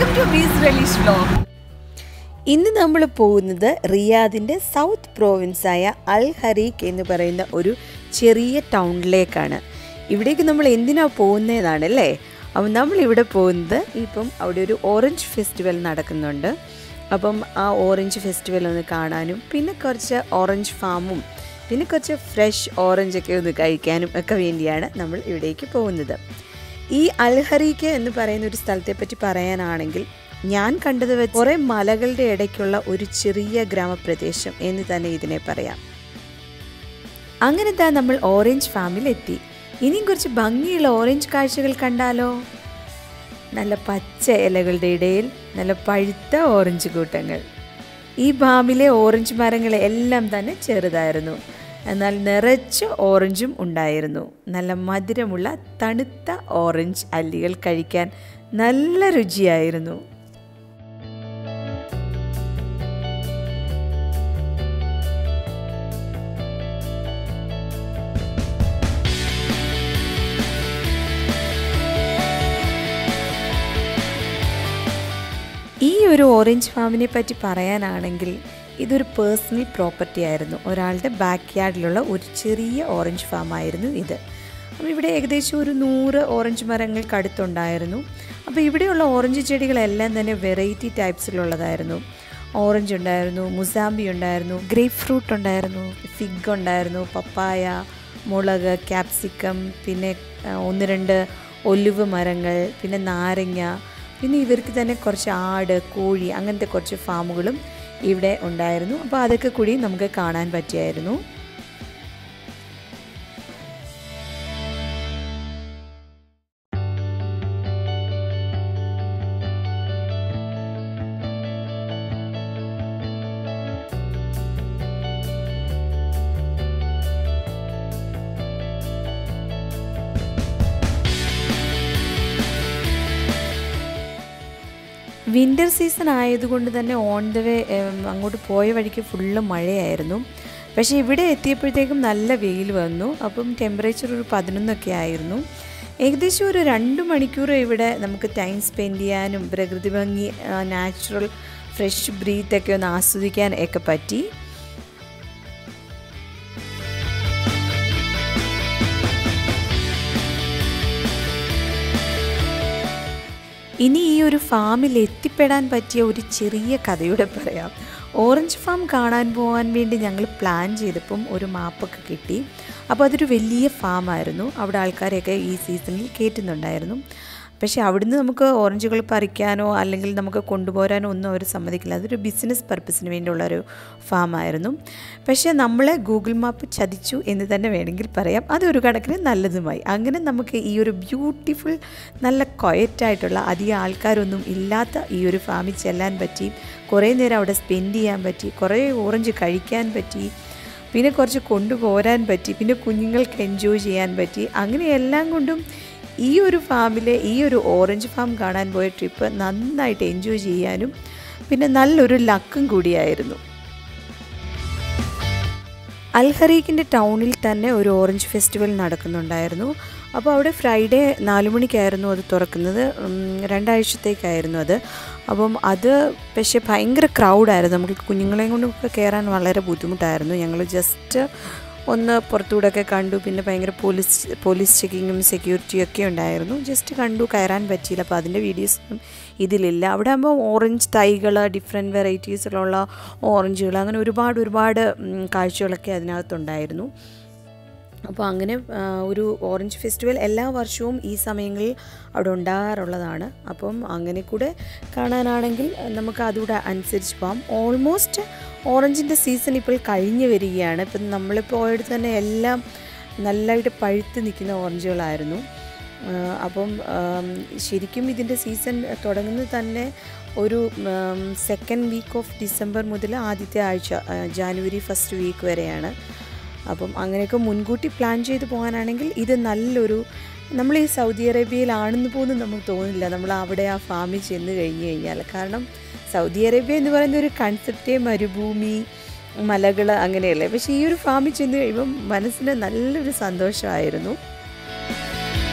welcome to Bee's Relish vlog ഇന്ന് നമ്മൾ പോകുന്നത് റിയാദിൻ്റെ സൗത്ത് പ്രോവിൻസായ അൽ ഹരീഖ് എന്ന് പറയുന്ന ഒരു ചെറിയ ടൗണിലേക്കാണ് ഇവിടേക്ക് നമ്മൾ എന്തിനാ പോകുന്നതാണ് അല്ലേ അപ്പം നമ്മൾ ഇവിടെ പോകുന്നത് ഇപ്പം അവിടെ ഒരു ഓറഞ്ച് ഫെസ്റ്റിവൽ നടക്കുന്നുണ്ട് അപ്പം ആ ഓറഞ്ച് ഫെസ്റ്റിവൽ ഒന്ന് കാണാനും പിന്നെ കുറച്ച് ഓറഞ്ച് ഫാമും പിന്നെ കുറച്ച് ഫ്രഷ് ഓറഞ്ചൊക്കെ ഒന്ന് കഴിക്കാനും ഒക്കെ വേണ്ടിയാണ് നമ്മൾ ഇവിടേക്ക് പോകുന്നത് ഈ അൽഹറീക്ക് എന്ന് പറയുന്ന ഒരു സ്ഥലത്തെ പറ്റി പറയാനാണെങ്കിൽ ഞാൻ കണ്ടത് വെച്ച് കുറേ മലകളുടെ ഇടയ്ക്കുള്ള ഒരു ചെറിയ ഗ്രാമപ്രദേശം എന്ന് തന്നെ ഇതിനെ പറയാം അങ്ങനെ താ നമ്മൾ ഓറഞ്ച് ഫാമിൽ എത്തി ഇനിയും കുറച്ച് ഭംഗിയുള്ള ഓറഞ്ച് കാഴ്ചകൾ കണ്ടാലോ നല്ല പച്ച ഇലകളുടെ ഇടയിൽ നല്ല പഴുത്ത ഓറഞ്ച് കൂട്ടങ്ങൾ ഈ ഫാമിലെ ഓറഞ്ച് മരങ്ങൾ എല്ലാം തന്നെ ചെറുതായിരുന്നു എന്നാൽ നിറച്ച് ഓറഞ്ചും ഉണ്ടായിരുന്നു നല്ല മധുരമുള്ള തണുത്ത ഓറഞ്ച് അല്ലികൾ കഴിക്കാൻ നല്ല രുചിയായിരുന്നു ഈ ഒരു ഓറഞ്ച് ഫാമിനെ പറ്റി പറയാനാണെങ്കിൽ ഇതൊരു പേഴ്സണൽ പ്രോപ്പർട്ടി ആയിരുന്നു ഒരാളുടെ ബാക്ക് യാർഡിലുള്ള ഒരു ചെറിയ ഓറഞ്ച് ഫാം ആയിരുന്നു ഇത് അപ്പോൾ ഇവിടെ ഏകദേശം ഒരു നൂറ് ഓറഞ്ച് മരങ്ങൾക്ക് അടുത്തുണ്ടായിരുന്നു അപ്പോൾ ഇവിടെയുള്ള ഓറഞ്ച് ചെടികളെല്ലാം തന്നെ വെറൈറ്റി ടൈപ്സിലുള്ളതായിരുന്നു ഓറഞ്ച് ഉണ്ടായിരുന്നു മുസാമ്പി ഉണ്ടായിരുന്നു ഗ്രേപ്പ് ഫ്രൂട്ട് ഉണ്ടായിരുന്നു ഫിഗ് ഉണ്ടായിരുന്നു പപ്പായ മുളക് ക്യാപ്സിക്കം പിന്നെ ആ, ഒന്ന് രണ്ട് ഒലിവ് മരങ്ങൾ പിന്നെ നാരങ്ങ പിന്നെ ഇവർക്ക് തന്നെ കുറച്ച് ആട് കോഴി അങ്ങനത്തെ കുറച്ച് ഫാമുകളും ഇവിടെ ഉണ്ടായിരുന്നു അപ്പോൾ അതൊക്കെ കൂടി നമുക്ക് കാണാൻ പറ്റിയായിരുന്നു വിൻ്റർ സീസൺ ആയതുകൊണ്ട് തന്നെ ഓൺ ദ വേ അങ്ങോട്ട് പോയ വഴിക്ക് ഫുള്ള് മഴയായിരുന്നു പക്ഷേ ഇവിടെ എത്തിയപ്പോഴത്തേക്കും നല്ല വെയിൽ വന്നു അപ്പം ടെമ്പറേച്ചർ ഒരു പതിനൊന്നൊക്കെ ആയിരുന്നു ഏകദേശം ഒരു രണ്ട് മണിക്കൂർ ഇവിടെ നമുക്ക് ടൈം സ്പെൻഡ് ചെയ്യാനും പ്രകൃതി ഭംഗി നാച്ചുറൽ ഫ്രഷ് ബ്രീത്തൊക്കെ ഒന്ന് ആസ്വദിക്കാൻ ഒക്കെ പറ്റി ഇനി ഈ ഒരു ഫാമിൽ എത്തിപ്പെടാൻ പറ്റിയ ഒരു ചെറിയ കഥയുടെ പറയാം ഓറഞ്ച് ഫാം കാണാൻ പോകാൻ വേണ്ടി ഞങ്ങൾ പ്ലാൻ ചെയ്തപ്പം ഒരു മാപ്പൊക്കെ കിട്ടി അപ്പോൾ അതൊരു വലിയ ഫാമായിരുന്നു അവിടെ ആൾക്കാരെയൊക്കെ ഈ സീസണിൽ കയറ്റുന്നുണ്ടായിരുന്നു പക്ഷേ അവിടുന്ന് നമുക്ക് ഓറഞ്ചുകൾ പറിക്കാനോ അല്ലെങ്കിൽ നമുക്ക് കൊണ്ടുപോരാനോ ഒന്നും അവർ സമ്മതിക്കില്ല അതൊരു ബിസിനസ് പർപ്പസിന് വേണ്ടിയുള്ള ഒരു ഫാമായിരുന്നു പക്ഷേ നമ്മളെ ഗൂഗിൾ മാപ്പ് ചതിച്ചു എന്ന് തന്നെ വേണമെങ്കിൽ പറയാം അതൊരു കണക്കിന് നല്ലതുമായി അങ്ങനെ നമുക്ക് ഈ ഒരു ബ്യൂട്ടിഫുൾ നല്ല ക്വയറ്റായിട്ടുള്ള അധികം ആൾക്കാരൊന്നും ഇല്ലാത്ത ഈ ഒരു ഫാമിൽ ചെല്ലാൻ പറ്റി കുറേ നേരം അവിടെ സ്പെൻഡ് ചെയ്യാൻ പറ്റി കുറേ ഓറഞ്ച് കഴിക്കാൻ പറ്റി പിന്നെ കുറച്ച് കൊണ്ടുപോരാൻ പറ്റി പിന്നെ കുഞ്ഞുങ്ങൾക്ക് എൻജോയ് ചെയ്യാൻ പറ്റി അങ്ങനെ എല്ലാം കൊണ്ടും ഈ ഒരു ഫാമിലെ ഈ ഒരു ഓറഞ്ച് ഫാം കാണാൻ പോയ ട്രിപ്പ് നന്നായിട്ട് എൻജോയ് ചെയ്യാനും പിന്നെ നല്ലൊരു ലക്കും കൂടിയായിരുന്നു അൽഹറീഖിൻ്റെ ടൗണിൽ തന്നെ ഒരു ഓറഞ്ച് ഫെസ്റ്റിവൽ നടക്കുന്നുണ്ടായിരുന്നു അപ്പോൾ അവിടെ ഫ്രൈഡേ നാല് മണിക്കായിരുന്നു അത് തുറക്കുന്നത് ഉം, രണ്ടാഴ്ചത്തേക്കായിരുന്നു അത് അപ്പം അത് പക്ഷേ ഭയങ്കര ക്രൗഡായിരുന്നു നമുക്ക് കുഞ്ഞുങ്ങളെയും കൊണ്ടൊക്കെ കയറാൻ വളരെ ബുദ്ധിമുട്ടായിരുന്നു ഞങ്ങൾ ജസ്റ്റ് ഒന്ന് പുറത്തൂടെയൊക്കെ കണ്ടു പിന്നെ ഭയങ്കര പോലീസ് പോലീസ് ചെക്കിങ്ങും സെക്യൂരിറ്റിയും ഒക്കെ ഉണ്ടായിരുന്നു ജസ്റ്റ് കണ്ടു കയറാൻ പറ്റിയില്ല അപ്പോൾ അതിൻ്റെ വീഡിയോസൊന്നും ഇതിലില്ല അവിടെ ആകുമ്പോൾ ഓറഞ്ച് തൈകൾ ഡിഫറെൻറ്റ് വെറൈറ്റീസിലുള്ള ഓറഞ്ചുകൾ അങ്ങനെ ഒരുപാട് ഒരുപാട് ഉം, കാഴ്ചകളൊക്കെ അതിനകത്തുണ്ടായിരുന്നു അപ്പോൾ അങ്ങനെ ആ, ഒരു ഓറഞ്ച് ഫെസ്റ്റിവൽ എല്ലാ വർഷവും ഈ സമയങ്ങളിൽ അവിടെ ഉണ്ടാകാറുള്ളതാണ് അപ്പം അങ്ങനെ കൂടെ കാണാനാണെങ്കിൽ നമുക്ക് അതുകൂടെ അനുസരിച്ച് പോകാം ഓൾമോസ്റ്റ് ഓറഞ്ചിൻ്റെ സീസൺ ഇപ്പോൾ കഴിഞ്ഞ് വരികയാണ് ഇപ്പം നമ്മളിപ്പോൾ പോയടുത്ത് തന്നെ എല്ലാം നല്ലതായിട്ട് പഴുത്ത് നിൽക്കുന്ന ഓറഞ്ചുകളായിരുന്നു ആ, അപ്പം ആം, ശരിക്കും ഇതിൻ്റെ സീസൺ തുടങ്ങുന്നത് തന്നെ ഒരു സെക്കൻഡ് വീക്ക് ഓഫ് ഡിസംബർ മുതൽ ആദ്യത്തെ ആഴ്ച ആ, ജാനുവരി ഫസ്റ്റ് വീക്ക് വരെയാണ് അപ്പം അങ്ങനെയൊക്കെ മുൻകൂട്ടി പ്ലാൻ ചെയ്ത് പോകാനാണെങ്കിൽ ഇത് നല്ലൊരു നമ്മൾ ഈ സൗദി അറേബ്യയിലാണെന്ന് പോലും നമുക്ക് തോന്നില്ല നമ്മൾ അവിടെ ആ ഫാമിൽ ചെന്ന് കഴിഞ്ഞ് കഴിഞ്ഞാൽ കാരണം സൗദി അറേബ്യ എന്ന് പറയുന്ന ഒരു കൺസെപ്റ്റേ മരുഭൂമി മലകൾ അങ്ങനെയല്ലേ പക്ഷേ ഈ ഒരു ഫാമിൽ ചെന്ന് കഴിയുമ്പം മനസ്സിന് നല്ലൊരു സന്തോഷമായിരുന്നു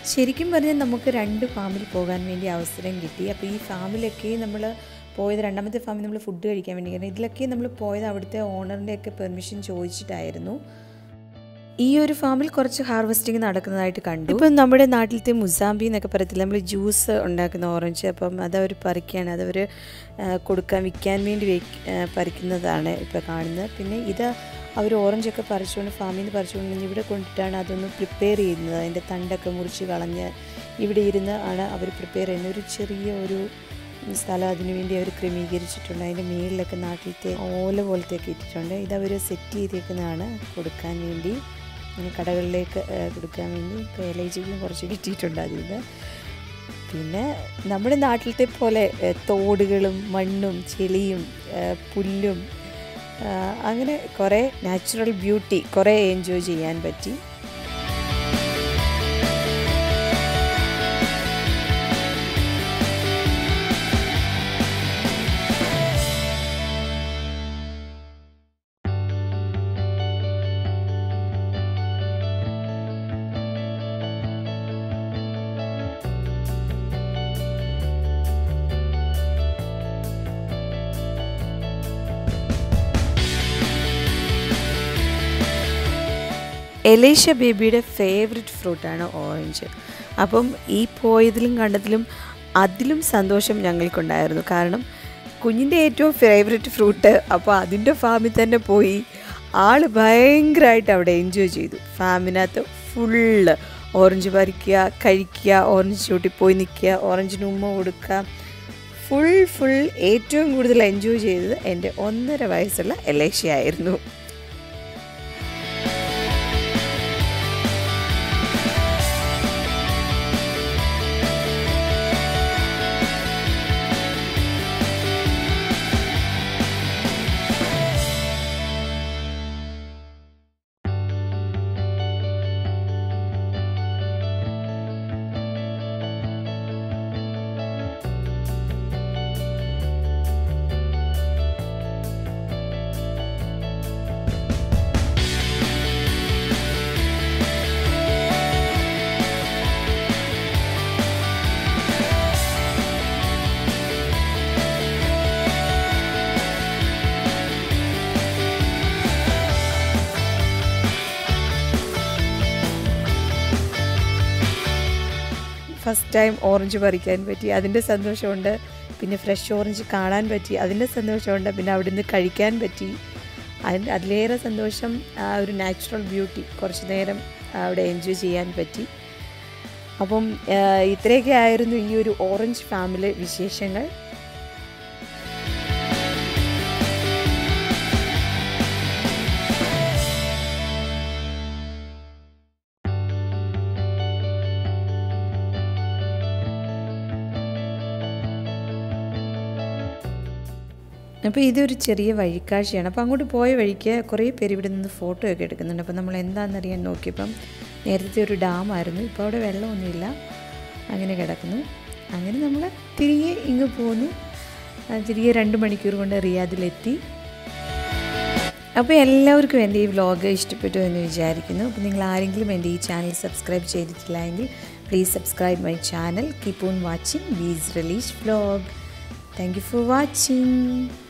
ശരിക്കും പറഞ്ഞാൽ നമുക്ക് രണ്ട് ഫാമിൽ പോകാൻ വേണ്ടി അവസരം കിട്ടി അപ്പോൾ ഈ ഫാമിലൊക്കെ നമ്മൾ പോയത് രണ്ടാമത്തെ ഫാമിൽ നമ്മൾ ഫുഡ് കഴിക്കാൻ വേണ്ടി കാരണം ഇതിലൊക്കെ നമ്മൾ പോയത് അവിടുത്തെ ഓണറിൻ്റെയൊക്കെ പെർമിഷൻ ചോദിച്ചിട്ടായിരുന്നു ഈ ഒരു ഫാമിൽ കുറച്ച് ഹാർവെസ്റ്റിംഗ് നടക്കുന്നതായിട്ട് കണ്ടു ഇപ്പം നമ്മുടെ നാട്ടിലത്തെ മുസാമ്പി എന്നൊക്കെ പറയത്തില്ല നമ്മൾ ജ്യൂസ് ഉണ്ടാക്കുന്ന ഓറഞ്ച് അപ്പം അതവർ പറിക്കുകയാണ് അതവർ കൊടുക്കാൻ വിൽക്കാൻ വേണ്ടി വെക്ക് പറിക്കുന്നതാണ് ഇപ്പോൾ കാണുന്നത് പിന്നെ ഇത് അവർ ഓറഞ്ചൊക്കെ പറിച്ചുകൊണ്ട് ഫാമിൽ നിന്ന് പറിച്ചുകൊണ്ട് ഇവിടെ കൊണ്ടിട്ടാണ് അതൊന്ന് പ്രിപ്പയർ ചെയ്യുന്നത് അതിൻ്റെ തണ്ടൊക്കെ മുറിച്ച് കളഞ്ഞ് ഇവിടെ ഇരുന്ന് ആണ് അവർ പ്രിപ്പയർ ചെയ്യുന്നത് ഒരു ചെറിയ ഒരു സ്ഥലം അതിനു വേണ്ടി അവർ ക്രമീകരിച്ചിട്ടുണ്ട് അതിൻ്റെ മേളിലൊക്കെ നാട്ടിലത്തെ ഓല പോലത്തെയൊക്കെ ഇട്ടിട്ടുണ്ട് ഇതവർ സെറ്റ് ചെയ്തേക്കുന്നതാണ് കൊടുക്കാൻ വേണ്ടി അങ്ങനെ കടകളിലേക്ക് കൊടുക്കാൻ വേണ്ടി ഇപ്പോൾ എൽ ഐ ജിക്കും കുറച്ച് കിട്ടിയിട്ടുണ്ട് അതിൽ നിന്ന് പിന്നെ നമ്മുടെ നാട്ടിലത്തെ പോലെ തോടുകളും മണ്ണും ചെളിയും പുല്ലും അങ്ങനെ കുറേ നാച്ചുറൽ ബ്യൂട്ടി കുറേ എൻജോയ് ചെയ്യാൻ പറ്റി എലേഷ്യ ബേബിയുടെ ഫേവററ്റ് ഫ്രൂട്ടാണ് ഓറഞ്ച് അപ്പം ഈ പോയതിലും കണ്ടതിലും അതിലും സന്തോഷം ഞങ്ങൾക്കുണ്ടായിരുന്നു കാരണം കുഞ്ഞിൻ്റെ ഏറ്റവും ഫേവററ്റ് ഫ്രൂട്ട് അപ്പോൾ അതിൻ്റെ ഫാമിൽ തന്നെ പോയി ആൾ ഭയങ്കരമായിട്ട് അവിടെ എൻജോയ് ചെയ്തു ഫാമിനകത്ത് ഫുള്ള് ഓറഞ്ച് പറിക്കുക കഴിക്കുക ഓറഞ്ച് ചൂട്ടി പോയി നിൽക്കുക ഓറഞ്ചിന് ഉമ്മ കൊടുക്കുക ഫുൾ ഫുൾ ഏറ്റവും കൂടുതൽ എൻജോയ് ചെയ്തത് എൻ്റെ ഒന്നര വയസ്സുള്ള എലേഷ്യ ആയിരുന്നു ഫസ്റ്റ് ടൈം ഓറഞ്ച് പറിക്കാൻ പറ്റി അതിൻ്റെ സന്തോഷമുണ്ട് പിന്നെ ഫ്രഷ് ഓറഞ്ച് കാണാൻ പറ്റി അതിൻ്റെ സന്തോഷമുണ്ട് പിന്നെ അവിടെ നിന്ന് കഴിക്കാൻ പറ്റി അതിന് അതിലേറെ സന്തോഷം ആ ഒരു നാച്ചുറൽ ബ്യൂട്ടി കുറച്ച് നേരം അവിടെ എൻജോയ് ചെയ്യാൻ പറ്റി അപ്പം ഇത്രയൊക്കെ ആയിരുന്നു ഈ ഒരു ഓറഞ്ച് ഫാമിലെ വിശേഷങ്ങൾ അപ്പോൾ ഇതൊരു ചെറിയ വഴിക്കാഴ്ചയാണ് അപ്പോൾ അങ്ങോട്ട് പോയ വഴിക്ക് കുറേ പേര് ഇവിടെ നിന്ന് ഫോട്ടോ ഒക്കെ എടുക്കുന്നുണ്ട് അപ്പോൾ നമ്മൾ എന്താണെന്നറിയാൻ നോക്കിയപ്പം നേരത്തെ ഒരു ഡാമായിരുന്നു ഇപ്പോൾ അവിടെ വെള്ളമൊന്നുമില്ല അങ്ങനെ കിടക്കുന്നു അങ്ങനെ നമ്മൾ തിരികെ ഇങ്ങ് പോന്നു തിരികെ രണ്ട് മണിക്കൂർ കൊണ്ട് റിയാദിലെത്തി അപ്പോൾ എല്ലാവർക്കും എൻ്റെ ഈ വ്ലോഗ് ഇഷ്ടപ്പെട്ടു എന്ന് വിചാരിക്കുന്നു അപ്പോൾ നിങ്ങൾ ആരെങ്കിലും എൻ്റെ ഈ ചാനൽ സബ്സ്ക്രൈബ് ചെയ്തിട്ടില്ല എങ്കിൽ please subscribe my channel keep on watching Bee's Relish vlog thank you for watching